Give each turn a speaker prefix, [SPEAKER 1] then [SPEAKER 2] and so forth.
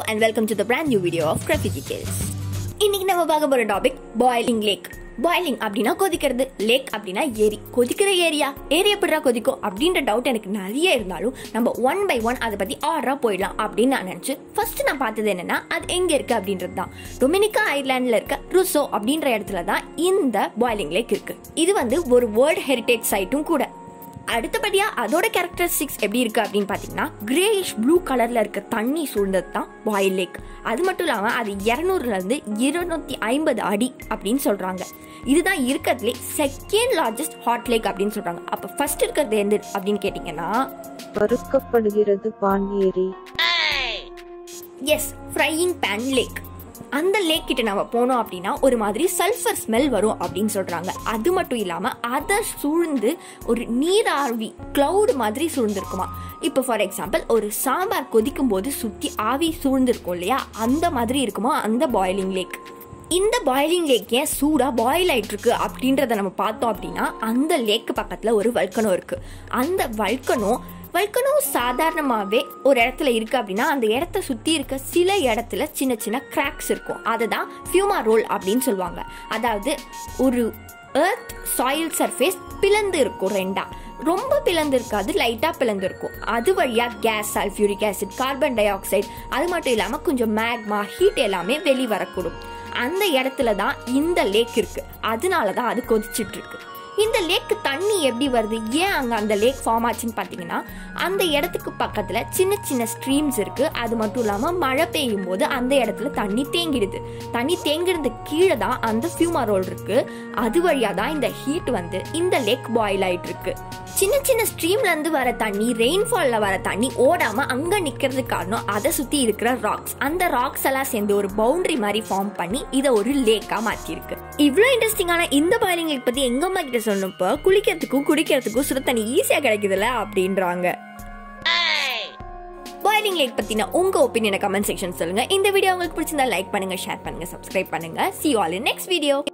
[SPEAKER 1] and welcome to the brand new video of graphic gals இன்னைக்கு நம்ம பார்க்க போற டாபிக் பாய்லிங் லேக் பாய்லிங் அப்படின்னா கொதிக்கிறது லேக் அப்படின்னா ஏரி கொதிக்கிற ஏரியா ஏரி எப்படிடா கொதிக்கும் அப்படின்ற டவுட் எனக்கு நிறைய இருந்தாலும் நம்ம ஒன் பை ஒன் அதை பத்தி ஆர்டரா போயிடலாம் அப்படின்னு நான் நினைச்சு ஃபர்ஸ்ட் நான் பார்த்தது என்னன்னா அது எங்க இருக்கு அப்படின்றது தான் டொமினிகா ஐலாண்ட்ல இருக்க ருசோ அப்படின்ற இடத்துல தான் இந்த பாய்லிங் லேக் இருக்கு இது வந்து ஒரு வேர்ல்ட் ஹெரிட்டேஜ் சைட்டும் கூட அடுத்தபடியா அதோட கேரக்டரிஸ்டிக்ஸ் எப்படி இருக்கு அப்படின்னு பாத்தீங்கன்னா கிரேயிஷ் ப்ளூ கலர்ல இருக்க தண்ணி சூழ்ந்தது தான் பாயில் லேக் அது மட்டும் இல்லாம அது இருநூறுல இருந்து இருநூத்தி ஐம்பது அடி அப்படின்னு சொல்றாங்க இதுதான் இருக்கிறதுலே செகண்ட் லார்ஜஸ்ட் ஹாட் லேக் அப்படின்னு சொல்றாங்க அப்ப ஃபர்ஸ்ட் இருக்கிறது எந்த அப்படின்னு கேட்டீங்கன்னா
[SPEAKER 2] வறுக்கப்படுகிறது பான் ஏரி
[SPEAKER 1] எஸ் ஃப்ரையிங் பேன் லேக் அந்த லேக் கிட்ட நம்ம போனோம் அப்படின்னா ஒரு மாதிரி சல்ஃபர் ஸ்மெல் வரும் அப்படின்னு சொல்றாங்க அது மட்டும் இல்லாம அதை சூழ்ந்து ஒரு நீராவி கிளவுட் மாதிரி சூழ்ந்திருக்குமா இப்போ ஃபார் எக்ஸாம்பிள் ஒரு சாம்பார் கொதிக்கும் போது சுத்தி ஆவி சூழ்ந்திருக்கும் இல்லையா அந்த மாதிரி இருக்குமா அந்த பாய்லிங் லேக் இந்த பாய்லிங் லேக் ஏன் சூடாக பாயில் ஆயிட்டு இருக்கு அப்படின்றத நம்ம பார்த்தோம் அப்படின்னா அந்த லேக்கு பக்கத்தில் ஒரு வல்கனோ இருக்கு அந்த வல்கனோ வல்கனோ சாதாரணமாகவே ஒரு இடத்துல இருக்கு அப்படின்னா அந்த இடத்த சுற்றி இருக்க சில இடத்துல சின்ன சின்ன கிராக்ஸ் இருக்கும் அதை தான் ஃபியூமா ரோல் அப்படின்னு சொல்லுவாங்க அதாவது ஒரு எர்த் சாயில் சர்ஃபேஸ் பிளந்து இருக்கும் ரெண்டா ரொம்ப பிளந்து இருக்காது லைட்டாக பிளந்து இருக்கும் அது வழியாக gas sulphuric acid carbon dioxide அது மட்டும் இல்லாமல் கொஞ்சம் மேக்மா ஹீட் எல்லாமே வெளி வரக்கூடும் அந்த இடத்துல தான் இந்த லேக் இருக்கு அதனால தான் அது கொதிச்சிட்டு இருக்கு இந்த லேக்கு தண்ணி எப்படி வருது ஏன் அங்கே அந்த லேக் ஃபார்ம் ஆச்சுன்னு பார்த்தீங்கன்னா அந்த இடத்துக்கு பக்கத்தில் சின்ன சின்ன ஸ்ட்ரீம்ஸ் இருக்கு அது மட்டும் இல்லாமல் மழை பெய்யும் போது அந்த இடத்துல தண்ணி தேங்கிடுது தண்ணி தேங்கிறது கீழே தான் அந்த ஃபியூமா ரோல் இருக்கு அது வழியாக தான் இந்த ஹீட் வந்து இந்த லேக் பாயில் ஆயிட்டு இருக்கு சின்ன சின்ன ஸ்ட்ரீம்ல இருந்து வர தண்ணி ரெயின்ஃபால்ல வர தண்ணி ஓடாம அங்க நிக்கிறதுக்கு காரணம் அதை சுத்தி இருக்கிற ராக்ஸ் அந்த ராக்ஸ் எல்லாம் சேர்ந்து ஒரு பவுண்டரி மாதிரி ஃபார்ம் பண்ணி இதை ஒரு லேக்கா மாத்திருக்கு இவ்வளவு இன்ட்ரெஸ்டிங்கான இந்த பாயிலிங் லேக் பத்தி எங்க அம்மா கிட்ட சொன்னப்ப குளிக்கிறதுக்கும் குடிக்கிறதுக்கும் சுட தண்ணி ஈஸியா கிடைக்குதுல்ல அப்படின்றாங்க பாய்லிங் லேக் பத்தின உங்க ஒப்பீனியனை கமெண்ட் செக்ஷன் சொல்லுங்க இந்த வீடியோ உங்களுக்கு பிடிச்சிருந்தா லைக் பண்ணுங்க ஷேர் பண்ணுங்க சப்ஸ்கிரைப் பண்ணுங்க see all in next video